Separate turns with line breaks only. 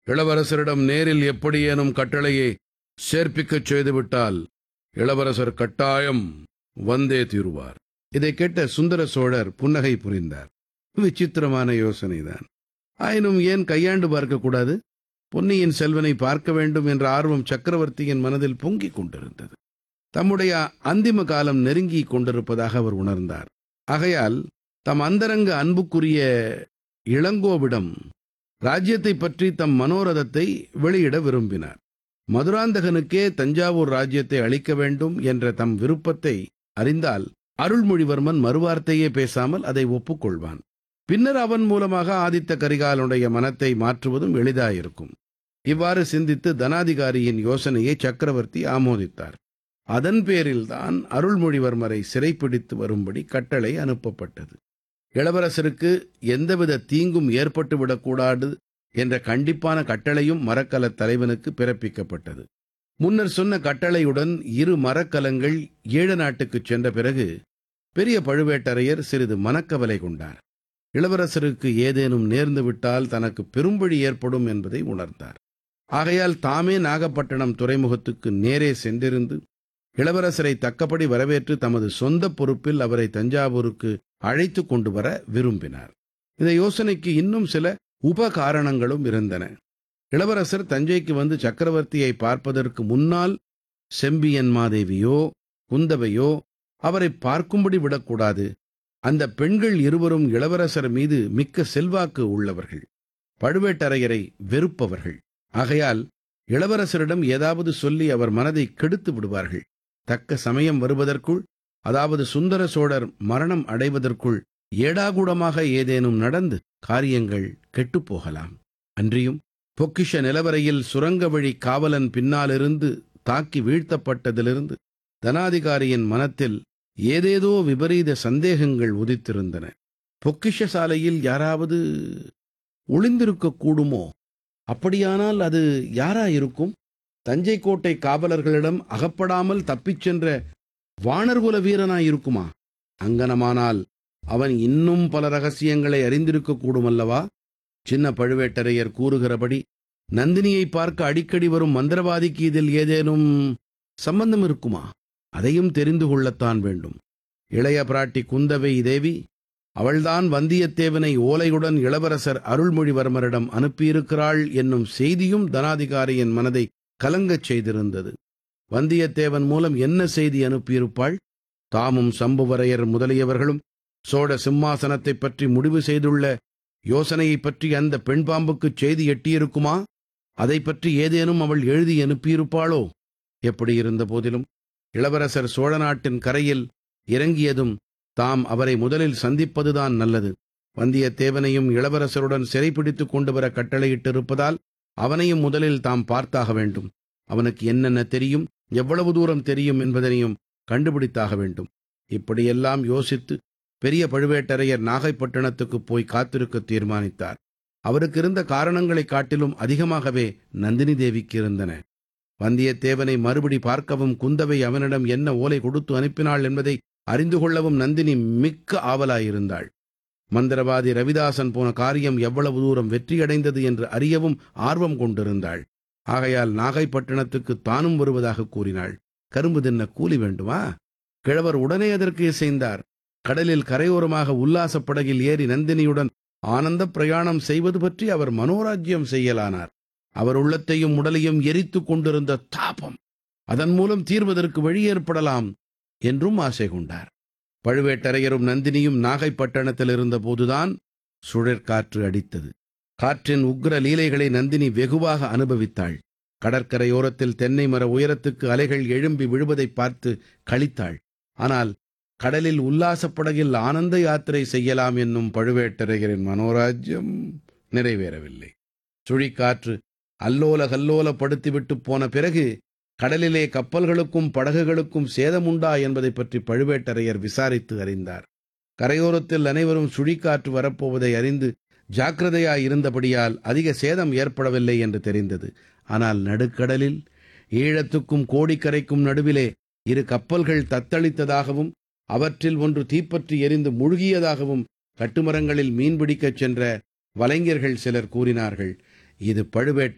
இளவரசரிடம் நேரில் எப்படியேனும் கட்டளையை சேர்ப்பிக்கச் செய்துவிட்டால் இளவரசர் கட்டாயம் வந்தே தீருவார் இதை கேட்ட சுந்தர சோழர் புன்னகை புரிந்தார் விசித்திரமான யோசனைதான் ஆயினும் ஏன் கையாண்டு பார்க்கக்கூடாது பொன்னியின் செல்வனை பார்க்க வேண்டும் என்ற ஆர்வம் சக்கரவர்த்தியின் மனதில் பொங்கிக் கொண்டிருந்தது தம்முடைய அந்திம காலம் நெருங்கிக் கொண்டிருப்பதாக அவர் உணர்ந்தார் ஆகையால் தம் அந்தரங்க அன்புக்குரிய இளங்கோவிடம் ராஜ்யத்தைப் பற்றி தம் மனோரதத்தை வெளியிட விரும்பினார் மதுராந்தகனுக்கே தஞ்சாவூர் ராஜ்யத்தை அளிக்க வேண்டும் என்ற தம் விருப்பத்தை அறிந்தால் அருள்மொழிவர்மன் மறுவார்த்தையே பேசாமல் அதை ஒப்புக்கொள்வான் பின்னர் அவன் மூலமாக ஆதித்த கரிகாலனுடைய மனத்தை மாற்றுவதும் எளிதாயிருக்கும் இவ்வாறு சிந்தித்து தனாதிகாரியின் யோசனையை சக்கரவர்த்தி ஆமோதித்தார் அதன் பேரில்தான் அருள்மொழிவர்மரை சிறைப்பிடித்து வரும்படி கட்டளை அனுப்பப்பட்டது இளவரசருக்கு எந்தவித தீங்கும் ஏற்பட்டுவிடக்கூடாது என்ற கண்டிப்பான கட்டளையும் மரக்கலத் தலைவனுக்கு பிறப்பிக்கப்பட்டது முன்னர் சொன்ன கட்டளையுடன் இரு மரக்கலங்கள் ஈழ நாட்டுக்குச் சென்ற பிறகு பெரிய பழுவேட்டரையர் சிறிது மனக்கவலை கொண்டார் இளவரசருக்கு ஏதேனும் நேர்ந்து விட்டால் தனக்கு பெரும்பழி ஏற்படும் என்பதை உணர்ந்தார் ஆகையால் தாமே நாகப்பட்டினம் துறைமுகத்துக்கு நேரே சென்றிருந்து இளவரசரை தக்கபடி வரவேற்று தமது சொந்த பொறுப்பில் அவரை தஞ்சாவூருக்கு அழைத்து கொண்டு வர விரும்பினார் இந்த யோசனைக்கு இன்னும் சில உபகாரணங்களும் இருந்தன இளவரசர் தஞ்சைக்கு வந்து சக்கரவர்த்தியை பார்ப்பதற்கு முன்னால் செம்பியன் மாதேவியோ குந்தவையோ அவரை பார்க்கும்படி விடக்கூடாது அந்த பெண்கள் இருவரும் இளவரசர் மீது மிக்க செல்வாக்கு உள்ளவர்கள் பழுவேட்டரையரை வெறுப்பவர்கள் ஆகையால் இளவரசரிடம் ஏதாவது சொல்லி அவர் மனதை கெடுத்து விடுவார்கள் தக்க சமயம் வருவதற்குள் அதாவது சுந்தர சோழர் மரணம் அடைவதற்குள் ஏடாகூடமாக ஏதேனும் நடந்து காரியங்கள் கெட்டுப் போகலாம் அன்றியும் பொக்கிஷ நிலவரையில் சுரங்க வழி காவலன் பின்னாலிருந்து தாக்கி வீழ்த்தப்பட்டதிலிருந்து தனாதிகாரியின் மனத்தில் ஏதேதோ விபரீத சந்தேகங்கள் உதித்திருந்தன பொக்கிஷ சாலையில் யாராவது ஒளிந்திருக்கக் கூடுமோ அப்படியானால் அது யாராயிருக்கும் தஞ்சை கோட்டை காவலர்களிடம் அகப்படாமல் தப்பிச் சென்ற வானர்குல வீரனாயிருக்குமா அங்கனமானால் அவன் இன்னும் பல ரகசியங்களை அறிந்திருக்கக் கூடுமல்லவா சின்ன பழுவேட்டரையர் கூறுகிறபடி நந்தினியை பார்க்க அடிக்கடி வரும் மந்திரவாதிக்கு இதில் ஏதேனும் சம்பந்தம் இருக்குமா அதையும் தெரிந்து கொள்ளத்தான் வேண்டும் இளைய பிராட்டி குந்தவை தேவி அவள்தான் வந்தியத்தேவனை ஓலையுடன் இளவரசர் அருள்மொழிவர்மரிடம் அனுப்பியிருக்கிறாள் என்னும் செய்தியும் தனாதிகாரியின் மனதை கலங்கச் செய்திருந்தது வந்தியத்தேவன் மூலம் என்ன செய்தி அனுப்பியிருப்பாள் தாமும் சம்புவரையர் முதலியவர்களும் சோழ சிம்மாசனத்தைப் பற்றி முடிவு செய்துள்ள யோசனையைப் பற்றி அந்த பெண் பாம்புக்குச் செய்தி எட்டியிருக்குமா அதைப் பற்றி ஏதேனும் அவள் எழுதி அனுப்பியிருப்பாளோ எப்படி இருந்த போதிலும் இளவரசர் சோழ நாட்டின் கரையில் இறங்கியதும் தாம் அவரை முதலில் சந்திப்பதுதான் நல்லது வந்தியத்தேவனையும் இளவரசருடன் சிறைப்பிடித்துக் கொண்டு வர கட்டளையிட்டிருப்பதால் அவனையும் முதலில் தாம் பார்த்தாக வேண்டும் அவனுக்கு என்னென்ன தெரியும் எவ்வளவு தூரம் தெரியும் என்பதனையும் கண்டுபிடித்தாக வேண்டும் இப்படியெல்லாம் யோசித்து பெரிய பழுவேட்டரையர் நாகைப்பட்டினத்துக்கு போய் காத்திருக்க தீர்மானித்தார் அவருக்கு இருந்த காரணங்களைக் காட்டிலும் அதிகமாகவே நந்தினி தேவிக்கு இருந்தன வந்தியத்தேவனை மறுபடி பார்க்கவும் குந்தவை அவனிடம் என்ன ஓலை கொடுத்து அனுப்பினாள் என்பதை அறிந்து கொள்ளவும் நந்தினி மிக்க ஆவலாயிருந்தாள் மந்திரவாதி ரவிதாசன் போன காரியம் எவ்வளவு தூரம் வெற்றியடைந்தது என்று அறியவும் ஆர்வம் கொண்டிருந்தாள் ஆகையால் நாகைப்பட்டினத்துக்கு தானும் வருவதாக கூறினாள் கரும்பு தின்ன கூலி வேண்டுமா கிழவர் உடனே அதற்கு இசைந்தார் கடலில் கரையோரமாக உல்லாசப் படகில் ஏறி நந்தினியுடன் ஆனந்த பிரயாணம் செய்வது பற்றி அவர் மனோராஜ்யம் செய்யலானார் அவர் உள்ளத்தையும் உடலையும் எரித்துக் கொண்டிருந்த தாபம் அதன் மூலம் தீர்வதற்கு வழி ஏற்படலாம் என்றும் ஆசை கொண்டார் பழுவேட்டரையரும் நந்தினியும் நாகைப்பட்டினத்தில் இருந்தபோதுதான் சுழற்காற்று அடித்தது காற்றின் உக்ர லீலைகளை நந்தினி வெகுவாக அனுபவித்தாள் கடற்கரையோரத்தில் தென்னை மர உயரத்துக்கு அலைகள் எழும்பி விழுவதைப் பார்த்து களித்தாள் ஆனால் கடலில் உல்லாசப் படகில் ஆனந்த யாத்திரை செய்யலாம் என்னும் பழுவேட்டரையரின் மனோராஜ்யம் நிறைவேறவில்லை சுழிக்காற்று அல்லோல கல்லோலப்படுத்திவிட்டு போன பிறகு கடலிலே கப்பல்களுக்கும் படகுகளுக்கும் சேதமுண்டா என்பதைப் பற்றி பழுவேட்டரையர் விசாரித்து அறிந்தார் கரையோரத்தில் அனைவரும் சுழிக்காற்று வரப்போவதை அறிந்து ஜாக்கிரதையாயிருந்தபடியால் அதிக சேதம் ஏற்படவில்லை என்று தெரிந்தது ஆனால் நடுக்கடலில் ஈழத்துக்கும் கோடிக்கரைக்கும் நடுவிலே இரு கப்பல்கள் தத்தளித்ததாகவும் அவற்றில் ஒன்று தீப்பற்றி எரிந்து முழுகியதாகவும் கட்டுமரங்களில் மீன்பிடிக்கச் சென்ற வலைஞர்கள் சிலர் கூறினார்கள் இது பழுவேட்டரையர்